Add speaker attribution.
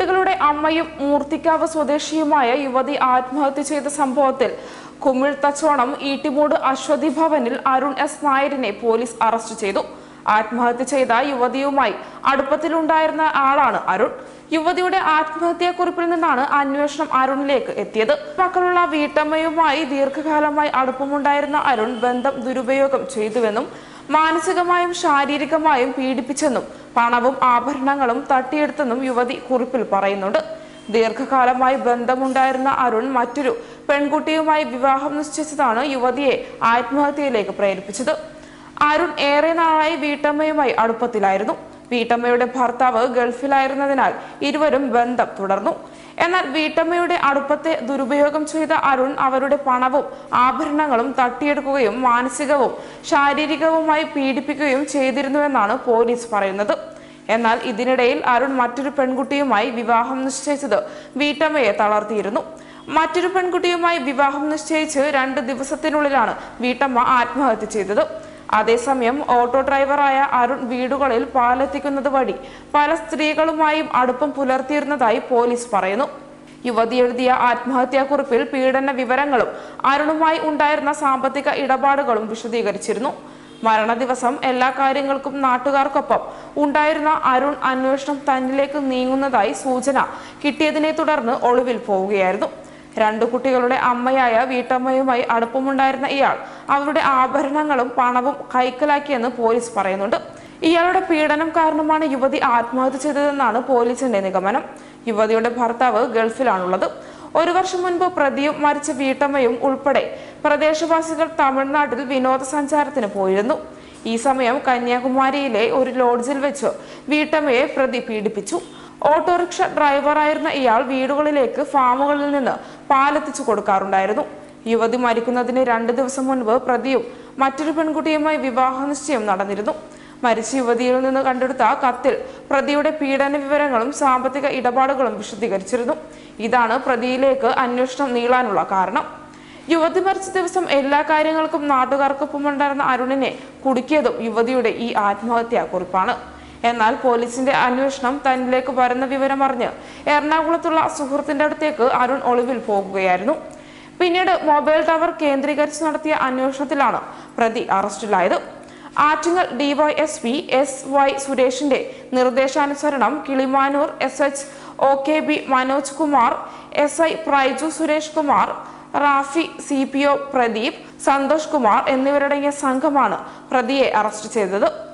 Speaker 1: കുട്ടികളുടെ അമ്മയും മൂർത്തിക്കാവ് സ്വദേശിയുമായ യുവതി ആത്മഹത്യ ചെയ്ത സംഭവത്തിൽ കുമിൾ തച്ചോണം ഈട്ടിമൂട് അശ്വതി ഭവനിൽ അരുൺ എസ് നായരിനെ പോലീസ് അറസ്റ്റ് ചെയ്തു ആത്മഹത്യ ചെയ്ത യുവതിയുമായി അടുപ്പത്തിലുണ്ടായിരുന്ന ആളാണ് അരുൺ യുവതിയുടെ ആത്മഹത്യാക്കുറിപ്പിൽ നിന്നാണ് അന്വേഷണം അരുണിലേക്ക് എത്തിയത് മക്കളുള്ള വീട്ടമ്മയുമായി ദീർഘകാലമായി അടുപ്പമുണ്ടായിരുന്ന അരുൺ ബന്ധം ദുരുപയോഗം ചെയ്തുവെന്നും മാനസികമായും ശാരീരികമായും പീഡിപ്പിച്ചെന്നും പണവും ആഭരണങ്ങളും തട്ടിയെടുത്തെന്നും യുവതി കുറിപ്പിൽ പറയുന്നുണ്ട് ദീർഘകാലമായി ബന്ധമുണ്ടായിരുന്ന അരുൺ മറ്റൊരു പെൺകുട്ടിയുമായി വിവാഹം നിശ്ചയിച്ചതാണ് യുവതിയെ ആത്മഹത്യയിലേക്ക് പ്രേരിപ്പിച്ചത് അരുൺ ഏറെ നാളായി വീട്ടമ്മയുമായി അടുപ്പത്തിലായിരുന്നു വീട്ടമ്മയുടെ ഭർത്താവ് ഗൾഫിലായിരുന്നതിനാൽ ഇരുവരും ബന്ധം തുടർന്നു എന്നാൽ വീട്ടമ്മയുടെ അടുപ്പത്തെ ദുരുപയോഗം ചെയ്ത അരുൺ അവരുടെ പണവും ആഭരണങ്ങളും തട്ടിയെടുക്കുകയും മാനസികവും ശാരീരികവുമായി പീഡിപ്പിക്കുകയും ചെയ്തിരുന്നുവെന്നാണ് പോലീസ് പറയുന്നത് എന്നാൽ ഇതിനിടയിൽ അരുൺ മറ്റൊരു പെൺകുട്ടിയുമായി വിവാഹം നിശ്ചയിച്ചത് വീട്ടമ്മയെ തളർത്തിയിരുന്നു മറ്റൊരു പെൺകുട്ടിയുമായി വിവാഹം നിശ്ചയിച്ച് രണ്ട് ദിവസത്തിനുള്ളിലാണ് വീട്ടമ്മ ആത്മഹത്യ ചെയ്തത് അതേസമയം ഓട്ടോ ഡ്രൈവറായ അരുൺ വീടുകളിൽ പാലെത്തിക്കുന്നത് വഴി പല സ്ത്രീകളുമായും അടുപ്പം പുലർത്തിയിരുന്നതായി പോലീസ് പറയുന്നു യുവതി എഴുതിയ ആത്മഹത്യാക്കുറിപ്പിൽ പീഡന വിവരങ്ങളും അരുണുമായി ഉണ്ടായിരുന്ന സാമ്പത്തിക ഇടപാടുകളും വിശദീകരിച്ചിരുന്നു മരണ ദിവസം എല്ലാ കാര്യങ്ങൾക്കും നാട്ടുകാർക്കൊപ്പം ഉണ്ടായിരുന്ന അരുൺ അന്വേഷണം തന്നിലേക്ക് നീങ്ങുന്നതായി സൂചന കിട്ടിയതിനെ തുടർന്ന് ഒളിവിൽ പോവുകയായിരുന്നു രണ്ടു കുട്ടികളുടെ അമ്മയായ വീട്ടമ്മയുമായി അടുപ്പമുണ്ടായിരുന്ന ഇയാൾ അവരുടെ ആഭരണങ്ങളും പണവും കൈക്കലാക്കിയെന്ന് പോലീസ് പറയുന്നുണ്ട് ഇയാളുടെ പീഡനം കാരണമാണ് യുവതി ആത്മഹത്യ ചെയ്തതെന്നാണ് പോലീസിന്റെ നിഗമനം യുവതിയുടെ ഭർത്താവ് ഗൾഫിലാണുള്ളത് ഒരു വർഷം മുൻപ് പ്രതിയും മരിച്ച വീട്ടമ്മയും ഉൾപ്പെടെ പ്രദേശവാസികൾ തമിഴ്നാട്ടിൽ വിനോദസഞ്ചാരത്തിന് പോയിരുന്നു ഈ സമയം കന്യാകുമാരിയിലെ ഒരു ലോഡ്ജിൽ വെച്ച് വീട്ടമ്മയെ പ്രതി പീഡിപ്പിച്ചു ഓട്ടോറിക്ഷ ഡ്രൈവറായിരുന്ന ഇയാൾ വീടുകളിലേക്ക് ഫാമുകളിൽ നിന്ന് പാലെത്തിച്ചു കൊടുക്കാറുണ്ടായിരുന്നു യുവതി മരിക്കുന്നതിന് രണ്ട് ദിവസം മുൻപ് പ്രതിയും മറ്റൊരു പെൺകുട്ടിയുമായി വിവാഹ നിശ്ചയം നടന്നിരുന്നു മരിച്ച യുവതിയിൽ നിന്ന് കണ്ടെടുത്ത കത്തിൽ പ്രതിയുടെ പീഡന വിവരങ്ങളും സാമ്പത്തിക ഇടപാടുകളും വിശദീകരിച്ചിരുന്നു ഇതാണ് പ്രതിയിലേക്ക് അന്വേഷണം നീളാനുള്ള കാരണം യുവതി മരിച്ച ദിവസം എല്ലാ കാര്യങ്ങൾക്കും നാട്ടുകാർക്കൊപ്പം ഉണ്ടായിരുന്ന അരുണിനെ കുടുക്കിയതും യുവതിയുടെ ഈ ആത്മഹത്യാ കുറിപ്പാണ് എന്നാൽ പോലീസിന്റെ അന്വേഷണം തന്നിലേക്ക് വരുന്ന വിവരം അറിഞ്ഞ് എറണാകുളത്തുള്ള സുഹൃത്തിന്റെ അടുത്തേക്ക് അരുൺ ഒളിവിൽ പോകുകയായിരുന്നു പിന്നീട് മൊബൈൽ ടവർ കേന്ദ്രീകരിച്ച് നടത്തിയ അന്വേഷണത്തിലാണ് പ്രതി അറസ്റ്റിലായത് ആറ്റിങ്ങൽ ഡിവൈഎസ്പി എസ് വൈ സുരേഷിന്റെ നിർദ്ദേശാനുസരണം Kilimanoor S H O K B Manoj Kumar S I Praiju Suresh Kumar Rafi C P O Pradeep Santhosh Kumar എന്നിവരടങ്ങിയ സംഘമാണ് പ്രതിയെ അറസ്റ്റ് ചെയ്തത്